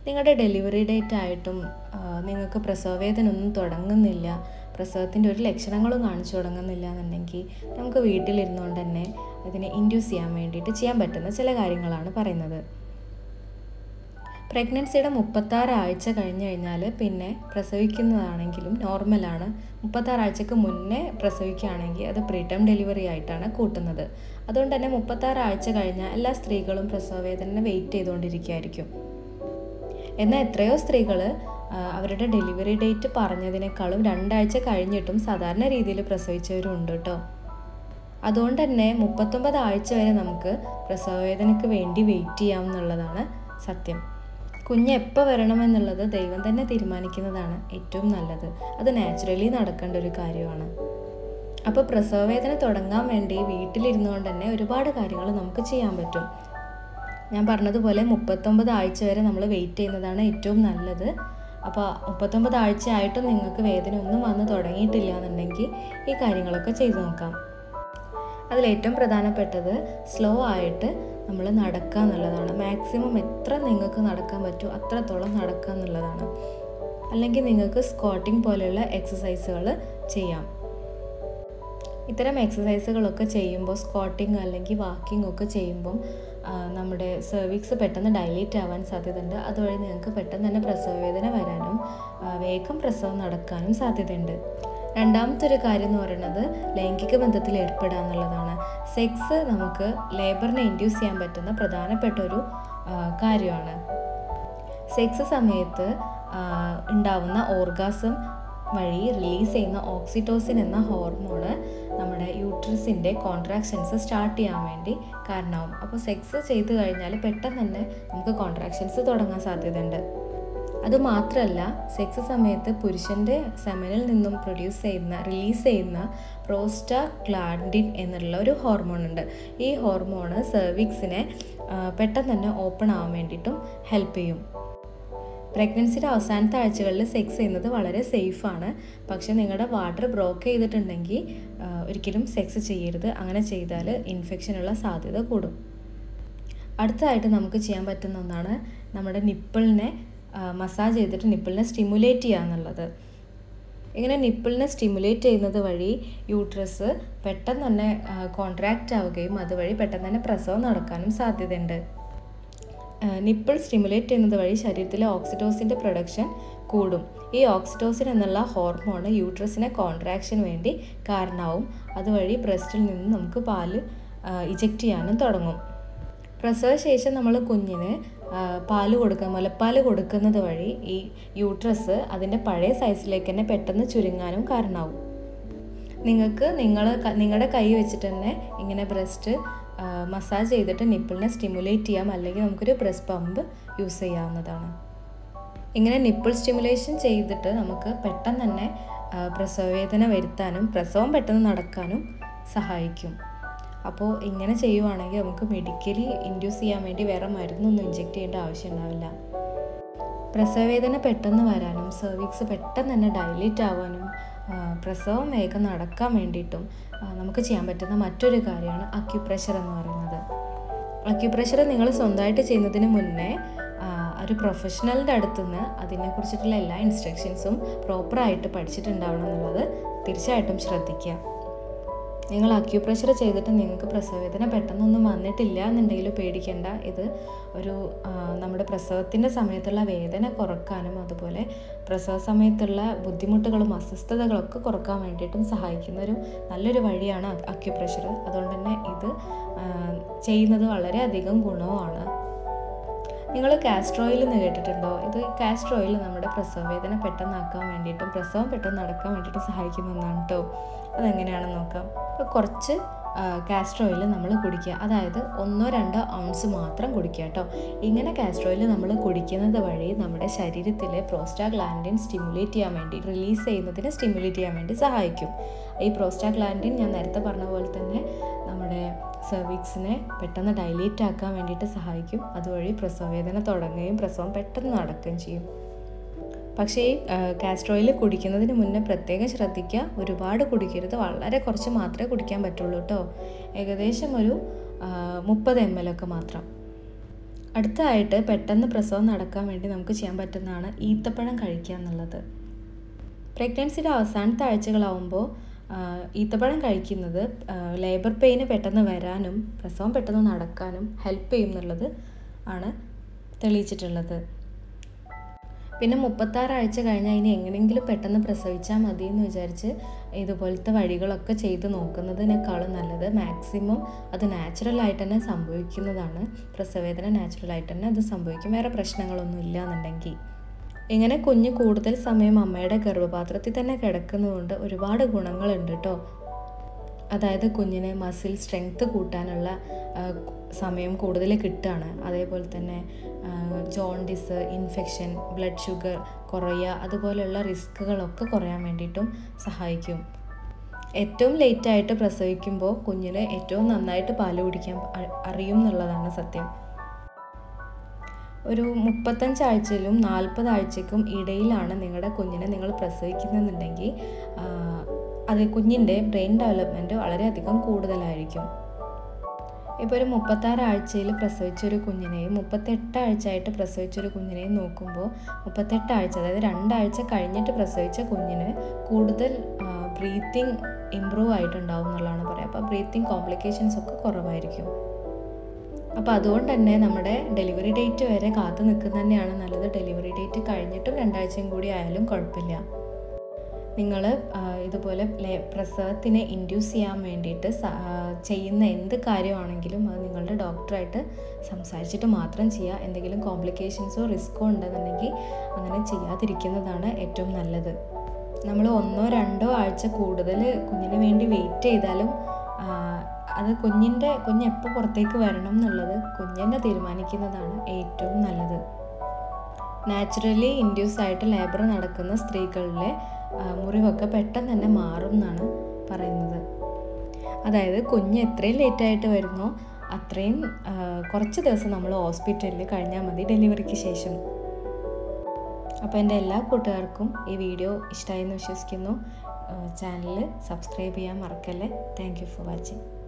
നിങ്ങളുടെ delivery date ആയിട്ടും ആ, നിങ്ങൾക്ക് പ്രസവവേദന ഒന്നും തുടങ്ങുന്നില്ല പ്രസവത്തിൻ്റെ ഒരു ലക്ഷണങ്ങളും കാണിച്ചു തുടങ്ങുന്നില്ല എന്നുണ്ടെങ്കിൽ നമുക്ക് വീട്ടിലിരുന്നുകൊണ്ട് തന്നെ ഇതിനെ ഇൻഡ്യൂസ് ചെയ്യാൻ വേണ്ടിയിട്ട് ചെയ്യാൻ പറ്റുന്ന ചില കാര്യങ്ങളാണ് പറയുന്നത് പ്രഗ്നൻസിയുടെ മുപ്പത്താറ് ആഴ്ച കഴിഞ്ഞ് കഴിഞ്ഞാൽ പിന്നെ പ്രസവിക്കുന്നതാണെങ്കിലും നോർമലാണ് മുപ്പത്താറ് ആഴ്ചക്ക് മുന്നേ പ്രസവിക്കുകയാണെങ്കിൽ അത് പ്രീടേം ഡെലിവറി ആയിട്ടാണ് കൂട്ടുന്നത് അതുകൊണ്ട് തന്നെ മുപ്പത്താറ് ആഴ്ച കഴിഞ്ഞാൽ എല്ലാ സ്ത്രീകളും പ്രസവവേദന വെയിറ്റ് ചെയ്തുകൊണ്ടിരിക്കുകയായിരിക്കും എന്നാൽ എത്രയോ സ്ത്രീകൾ അവരുടെ ഡെലിവറി ഡേറ്റ് പറഞ്ഞതിനേക്കാളും രണ്ടാഴ്ച കഴിഞ്ഞിട്ടും സാധാരണ രീതിയിൽ പ്രസവിച്ചവരും ഉണ്ട് കേട്ടോ അതുകൊണ്ട് തന്നെ മുപ്പത്തൊമ്പത് ആഴ്ച വരെ നമുക്ക് പ്രസവവേദനയ്ക്ക് വേണ്ടി വെയിറ്റ് ചെയ്യാം എന്നുള്ളതാണ് സത്യം കുഞ്ഞ് എപ്പോൾ വരണമെന്നുള്ളത് ദൈവം തന്നെ തീരുമാനിക്കുന്നതാണ് ഏറ്റവും നല്ലത് അത് നാച്ചുറലി നടക്കേണ്ട ഒരു കാര്യമാണ് അപ്പോൾ പ്രസവവേദന തുടങ്ങാൻ വേണ്ടി വീട്ടിലിരുന്നു കൊണ്ട് തന്നെ ഒരുപാട് കാര്യങ്ങൾ നമുക്ക് ചെയ്യാൻ പറ്റും ഞാൻ പറഞ്ഞതുപോലെ മുപ്പത്തൊമ്പത് ആഴ്ച വരെ നമ്മൾ വെയിറ്റ് ചെയ്യുന്നതാണ് ഏറ്റവും നല്ലത് അപ്പോൾ മുപ്പത്തൊമ്പത് ആഴ്ച ആയിട്ടും നിങ്ങൾക്ക് വേദന ഒന്നും വന്ന് തുടങ്ങിയിട്ടില്ല എന്നുണ്ടെങ്കിൽ ഈ കാര്യങ്ങളൊക്കെ ചെയ്തു നോക്കാം അതിലേറ്റവും പ്രധാനപ്പെട്ടത് സ്ലോ ആയിട്ട് നമ്മൾ നടക്കുക എന്നുള്ളതാണ് മാക്സിമം എത്ര നിങ്ങൾക്ക് നടക്കാൻ പറ്റുമോ അത്രത്തോളം നടക്കുക എന്നുള്ളതാണ് അല്ലെങ്കിൽ നിങ്ങൾക്ക് സ്ക്വാട്ടിംഗ് പോലെയുള്ള എക്സസൈസുകൾ ചെയ്യാം ഇത്തരം എക്സസൈസുകളൊക്കെ ചെയ്യുമ്പോൾ സ്ക്വാട്ടിങ് അല്ലെങ്കിൽ വാക്കിംഗ് ഒക്കെ ചെയ്യുമ്പം ആ, നമ്മുടെ സെർവിക്സ് പെട്ടെന്ന് ഡൈലേറ്റ് ആവാൻ സാധ്യതയുണ്ട് അതുവഴി നിങ്ങൾക്ക് പെട്ടെന്ന് തന്നെ പ്രസവവേദന വരാനും ആ, വേഗം പ്രസവം നടക്കാനും സാധ്യതയുണ്ട് രണ്ടാമത്തെ ഒരു കാര്യം എന്ന് പറയുന്നത് ലൈംഗിക ബന്ധത്തിൽ ഏർപ്പെടുക എന്നുള്ളതാണ് സെക്സ് നമുക്ക് ലേബറിനെ ഇൻഡ്യൂസ് ചെയ്യാൻ പറ്റുന്ന പ്രധാനപ്പെട്ട ഒരു ആ, കാര്യമാണ് സെക്സ് സമയത്ത് ആ, ഉണ്ടാവുന്ന ഓർഗാസം വഴി റിലീസ് ചെയ്യുന്ന ഓക്സിറ്റോസിൻ എന്ന ഹോർമോണ് നമ്മുടെ യൂട്രസിൻ്റെ കോൺട്രാക്ഷൻസ് സ്റ്റാർട്ട് ചെയ്യാൻ വേണ്ടി കാരണമാവും അപ്പോൾ സെക്സ് ചെയ്ത് കഴിഞ്ഞാൽ പെട്ടെന്ന് തന്നെ നമുക്ക് കോൺട്രാക്ഷൻസ് തുടങ്ങാൻ സാധ്യതയുണ്ട് അതുമാത്രമല്ല സെക്സ് സമയത്ത് പുരുഷൻ്റെ സെമനിൽ നിന്നും പ്രൊഡ്യൂസ് ചെയ്യുന്ന റിലീസ് ചെയ്യുന്ന പ്രോസ്റ്റാ ഗ്ലാൻഡിൻ എന്നുള്ള ഒരു ഹോർമോൺ ഉണ്ട് ഈ ഹോർമോണ് സെർവിക്സിനെ പെട്ടെന്ന് തന്നെ ഓപ്പൺ ആവാൻ വേണ്ടിയിട്ടും ഹെൽപ്പ് ചെയ്യും പ്രഗ്നൻസിയുടെ അവസാനത്തെ ആഴ്ചകളിൽ സെക്സ് ചെയ്യുന്നത് വളരെ സേഫാണ് പക്ഷേ നിങ്ങളുടെ വാട്ടർ ബ്രോക്ക് ചെയ്തിട്ടുണ്ടെങ്കിൽ ആ, ഒരിക്കലും സെക്സ് ചെയ്യരുത് അങ്ങനെ ചെയ്താൽ ഇൻഫെക്ഷനുള്ള സാധ്യത കൂടും അടുത്തതായിട്ട് നമുക്ക് ചെയ്യാൻ പറ്റുന്ന ഒന്നാണ് നമ്മുടെ നിപ്പിളിനെ മസാജ് ചെയ്തിട്ട് നിപ്പിളിനെ സ്റ്റിമുലേറ്റ് ചെയ്യുക എന്നുള്ളത് ഇങ്ങനെ നിപ്പിളിനെ സ്റ്റിമുലേറ്റ് ചെയ്യുന്നത് വഴി യൂട്രസ് പെട്ടെന്ന് തന്നെ കോൺട്രാക്റ്റ് ആവുകയും അതുവഴി പെട്ടെന്ന് തന്നെ പ്രസവം നടക്കാനും സാധ്യതയുണ്ട് നിപ്പിൾ സ്റ്റിമുലേറ്റ് ചെയ്യുന്നത് വഴി ശരീരത്തിലെ ഓക്സിറ്റോസിൻ്റെ പ്രൊഡക്ഷൻ കൂടും ഈ ഓക്സിറ്റോസിൻ എന്നുള്ള ഹോർമോൺ യൂട്രസിനെ കോൺട്രാക്ഷന് വേണ്ടി കാരണമാവും അതുവഴി ബ്രസ്റ്റിൽ നിന്ന് നമുക്ക് പാല് ഇജക്റ്റ് ചെയ്യാനും തുടങ്ങും പ്രസവശേഷം നമ്മൾ കുഞ്ഞിന് ആ, പാല് കൊടുക്കുക മുലപ്പാല് കൊടുക്കുന്നത് വഴി ഈ യൂട്രസ് അതിൻ്റെ പഴയ സൈസിലേക്ക് തന്നെ പെട്ടെന്ന് ചുരുങ്ങാനും കാരണമാവും നിങ്ങൾക്ക് നിങ്ങൾ നിങ്ങളുടെ കൈ വെച്ചിട്ട് തന്നെ ഇങ്ങനെ ബ്രസ്റ്റ് മസാജ് ചെയ്തിട്ട് നിപ്പിളിനെ സ്റ്റിമുലേറ്റ് ചെയ്യാം അല്ലെങ്കിൽ നമുക്കൊരു ബ്രസ്റ്റ് പമ്പ് യൂസ് ചെയ്യാവുന്നതാണ് ഇങ്ങനെ നിപ്പിൾ സ്റ്റിമുലേഷൻ ചെയ്തിട്ട് നമുക്ക് പെട്ടെന്ന് തന്നെ ആ, പ്രസവവേദന വരുത്താനും പ്രസവം പെട്ടെന്ന് നടക്കാനും സഹായിക്കും അപ്പോൾ ഇങ്ങനെ ചെയ്യുവാണെങ്കിൽ നമുക്ക് മെഡിക്കലി ഇൻഡ്യൂസ് ചെയ്യാൻ വേണ്ടി വേറെ മരുന്നൊന്നും ഇഞ്ചെക്ട് ചെയ്യേണ്ട ആവശ്യം ഉണ്ടാവില്ല പ്രസവവേദന പെട്ടെന്ന് വരാനും സെർവിക്സ് പെട്ടെന്ന് തന്നെ ഡൈലേറ്റ് ആവാനും ആ, പ്രസവം വേഗം നടക്കാൻ വേണ്ടിയിട്ടും ആ, നമുക്ക് ചെയ്യാൻ പറ്റുന്ന മറ്റൊരു കാര്യമാണ് അക്യുപ്രഷർ എന്ന് പറയുന്നത് അക്യുപ്രഷർ നിങ്ങൾ സ്വന്തമായിട്ട് ചെയ്യുന്നതിന് മുന്നേ ആ, ഒരു പ്രൊഫഷണലിൻ്റെ അടുത്തുനിന്ന് അതിനെക്കുറിച്ചിട്ടുള്ള എല്ലാ ഇൻസ്ട്രക്ഷൻസും പ്രോപ്പറായിട്ട് പഠിച്ചിട്ടുണ്ടാവണം എന്നുള്ളത് തീർച്ചയായിട്ടും ശ്രദ്ധിക്കുക നിങ്ങൾ അക്യൂപ്രഷർ ചെയ്തിട്ട് നിങ്ങൾക്ക് പ്രസവവേദന പെട്ടെന്നൊന്നും വന്നിട്ടില്ല എന്നുണ്ടെങ്കിൽ പേടിക്കേണ്ട ഇത് ഒരു ആ, നമ്മുടെ പ്രസവത്തിൻ്റെ സമയത്തുള്ള വേദന കുറക്കാനും അതുപോലെ പ്രസവ സമയത്തുള്ള ബുദ്ധിമുട്ടുകളും അസ്വസ്ഥതകളൊക്കെ കുറക്കാൻ വേണ്ടിയിട്ടും സഹായിക്കുന്ന ഒരു നല്ലൊരു വഴിയാണ് അക്യുപ്രഷർ അതുകൊണ്ട് തന്നെ ഇത് ആ, ചെയ്യുന്നത് വളരെയധികം ഗുണവുമാണ് നിങ്ങൾ കാസ്റ്റർ ഓയിൽ എന്ന് കേട്ടിട്ടുണ്ടോ ഇത് കാസ്റ്റർ ഓയിൽ നമ്മുടെ പ്രസവവേദന പെട്ടെന്നാക്കാൻ വേണ്ടിയിട്ടും പ്രസവം പെട്ടെന്ന് നടക്കാൻ വേണ്ടിയിട്ടും സഹായിക്കുന്ന ഒന്നാണ് കേട്ടോ അതെങ്ങനെയാണെന്ന് നോക്കാം അപ്പോൾ കുറച്ച് കാസ്റ്റർ ഓയിൽ നമ്മൾ കുടിക്കുക അതായത് ഒന്നോ രണ്ടോ ഔൺസ് മാത്രം കുടിക്കുക കേട്ടോ ഇങ്ങനെ കാസ്റ്റർ ഓയിൽ നമ്മൾ കുടിക്കുന്നത് വഴി നമ്മുടെ ശരീരത്തിലെ പ്രോസ്റ്റാഗ്ലാൻഡിൻ സ്റ്റിമുലേറ്റ് ചെയ്യാൻ വേണ്ടി റിലീസ് ചെയ്യുന്നതിന് സ്റ്റിമുലേറ്റ് ചെയ്യാൻ വേണ്ടി സഹായിക്കും ഈ പ്രോസ്റ്റാഗ്ലാൻഡിൻ ഞാൻ നേരത്തെ പറഞ്ഞ പോലെ തന്നെ നമ്മുടെ സെർവിക്സിനെ പെട്ടെന്ന് ഡൈലേറ്റ് ആക്കാൻ വേണ്ടിയിട്ട് സഹായിക്കും അതുവഴി പ്രസവവേദന തുടങ്ങുകയും പ്രസവം പെട്ടെന്ന് നടക്കുകയും ചെയ്യും പക്ഷേ ഈ കാസ്റ്റർ ഓയിൽ കുടിക്കുന്നതിന് മുന്നേ പ്രത്യേകം ശ്രദ്ധിക്കുക ഒരുപാട് കുടിക്കരുത് വളരെ കുറച്ച് മാത്രമേ കുടിക്കാൻ പറ്റുള്ളൂ കേട്ടോ ഏകദേശം ഒരു മുപ്പത് എം എൽ ഒക്കെ മാത്രം അടുത്തതായിട്ട് പെട്ടെന്ന് പ്രസവം നടക്കാൻ വേണ്ടി നമുക്ക് ചെയ്യാൻ പറ്റുന്നതാണ് ഈത്തപ്പഴം കഴിക്കുക എന്നുള്ളത് പ്രഗ്നൻസിയുടെ അവസാനത്തെ ആഴ്ചകളാവുമ്പോൾ ഈത്തപ്പഴം കഴിക്കുന്നത് ലേബർ പെയിന് പെട്ടെന്ന് വരാനും പ്രസവം പെട്ടെന്ന് നടക്കാനും ഹെൽപ്പ് ചെയ്യും എന്നുള്ളത് ആണ് തെളിയിച്ചിട്ടുള്ളത് പിന്നെ മുപ്പത്താറ് ആഴ്ച കഴിഞ്ഞാൽ ഇനി എങ്ങനെയെങ്കിലും പെട്ടെന്ന് പ്രസവിച്ചാൽ മതി എന്ന് വിചാരിച്ച് ഇതുപോലത്തെ വഴികളൊക്കെ ചെയ്ത് നോക്കുന്നതിനേക്കാളും നല്ലത് മാക്സിമം അത് നാച്ചുറലായിട്ട് തന്നെ സംഭവിക്കുന്നതാണ് പ്രസവവേദന നാച്ചുറലായിട്ട് തന്നെ അത് സംഭവിക്കും വേറെ പ്രശ്നങ്ങളൊന്നും ഇല്ല എന്നുണ്ടെങ്കിൽ ഇങ്ങനെ കുഞ്ഞ് കൂടുതൽ സമയം അമ്മയുടെ ഗർഭപാത്രത്തിൽ തന്നെ കിടക്കുന്നതുകൊണ്ട് ഒരുപാട് ഗുണങ്ങളുണ്ട് കേട്ടോ അതായത് കുഞ്ഞിന് മസിൽ സ്ട്രെങ്ത് കൂട്ടാനുള്ള സമയം കൂടുതൽ കിട്ടുകയാണ് അതേപോലെ തന്നെ ജോണ്ടിസ് ഇൻഫെക്ഷൻ ബ്ലഡ് ഷുഗർ കുറയുക അതുപോലെയുള്ള റിസ്കുകളൊക്കെ കുറയാൻ വേണ്ടിയിട്ടും സഹായിക്കും ഏറ്റവും ലേറ്റായിട്ട് പ്രസവിക്കുമ്പോൾ കുഞ്ഞിന് ഏറ്റവും നന്നായിട്ട് പാല് കുടിക്കാൻ അറിയും എന്നുള്ളതാണ് സത്യം ഒരു മുപ്പത്തഞ്ച് ആഴ്ചയിലും നാൽപ്പത് ആഴ്ചയ്ക്കും ഇടയിലാണ് നിങ്ങളുടെ കുഞ്ഞിനെ നിങ്ങൾ പ്രസവിക്കുന്നുണ്ടെങ്കിൽ അത് കുഞ്ഞിൻ്റെ ബ്രെയിൻ ഡെവലപ്മെൻറ്റ് വളരെയധികം കൂടുതലായിരിക്കും ഇപ്പോൾ ഒരു മുപ്പത്താറ് ആഴ്ചയിൽ പ്രസവിച്ചൊരു കുഞ്ഞിനെയും മുപ്പത്തെട്ട് ആഴ്ചയായിട്ട് പ്രസവിച്ചൊരു കുഞ്ഞിനെയും നോക്കുമ്പോൾ മുപ്പത്തെട്ട് ആഴ്ച അതായത് രണ്ടാഴ്ച കഴിഞ്ഞിട്ട് പ്രസവിച്ച കുഞ്ഞിന് കൂടുതൽ ബ്രീത്തിങ് ഇമ്പ്രൂവ് ആയിട്ടുണ്ടാവും എന്നുള്ളതാണ് പറയുക അപ്പോൾ ബ്രീത്തിങ് കോംപ്ലിക്കേഷൻസ് ഒക്കെ കുറവായിരിക്കും അപ്പോൾ അതുകൊണ്ട് തന്നെ നമ്മുടെ ഡെലിവറി ഡേറ്റ് വരെ കാത്തു നിൽക്കുന്നത് തന്നെയാണ് നല്ലത് ഡെലിവറി ഡേറ്റ് കഴിഞ്ഞിട്ടും രണ്ടാഴ്ചയും കൂടി ആയാലും കുഴപ്പമില്ല നിങ്ങൾ ഇതുപോലെ പ്രസവത്തിനെ ഇൻഡ്യൂസ് ചെയ്യാൻ വേണ്ടിയിട്ട് ചെയ്യുന്ന എന്ത് കാര്യമാണെങ്കിലും അത് നിങ്ങളുടെ ഡോക്ടറായിട്ട് സംസാരിച്ചിട്ട് മാത്രം ചെയ്യുക എന്തെങ്കിലും കോംപ്ലിക്കേഷൻസോ റിസ്ക്കോ ഉണ്ടെന്നുണ്ടെങ്കിൽ അങ്ങനെ ചെയ്യാതിരിക്കുന്നതാണ് ഏറ്റവും നല്ലത് നമ്മൾ ഒന്നോ രണ്ടോ ആഴ്ച കൂടുതൽ കുഞ്ഞിന് വേണ്ടി വെയിറ്റ് ചെയ്താലും അത് കുഞ്ഞിൻ്റെ കുഞ്ഞ് എപ്പോൾ പുറത്തേക്ക് വരണം എന്നുള്ളത് കുഞ്ഞെന്നെ തീരുമാനിക്കുന്നതാണ് ഏറ്റവും നല്ലത് നാച്ചുറലി ഇൻഡ്യൂസ് ആയിട്ട് ലേബർ നടക്കുന്ന സ്ത്രീകളിലെ മുറിവൊക്കെ പെട്ടെന്ന് തന്നെ മാറും എന്നാണ് പറയുന്നത് അതായത് കുഞ്ഞ് എത്രയും ലേറ്റായിട്ട് വരുന്നോ അത്രയും കുറച്ച് ദിവസം നമ്മൾ ഹോസ്പിറ്റലിൽ കഴിഞ്ഞാൽ മതി ഡെലിവറിക്ക് ശേഷം അപ്പോൾ എൻ്റെ എല്ലാ കൂട്ടുകാർക്കും ഈ വീഡിയോ ഇഷ്ടമായി എന്ന് വിശ്വസിക്കുന്നു ചാനൽ സബ്സ്ക്രൈബ് ചെയ്യാൻ മറക്കല്ലേ താങ്ക് യു ഫോർ വാച്ചിങ്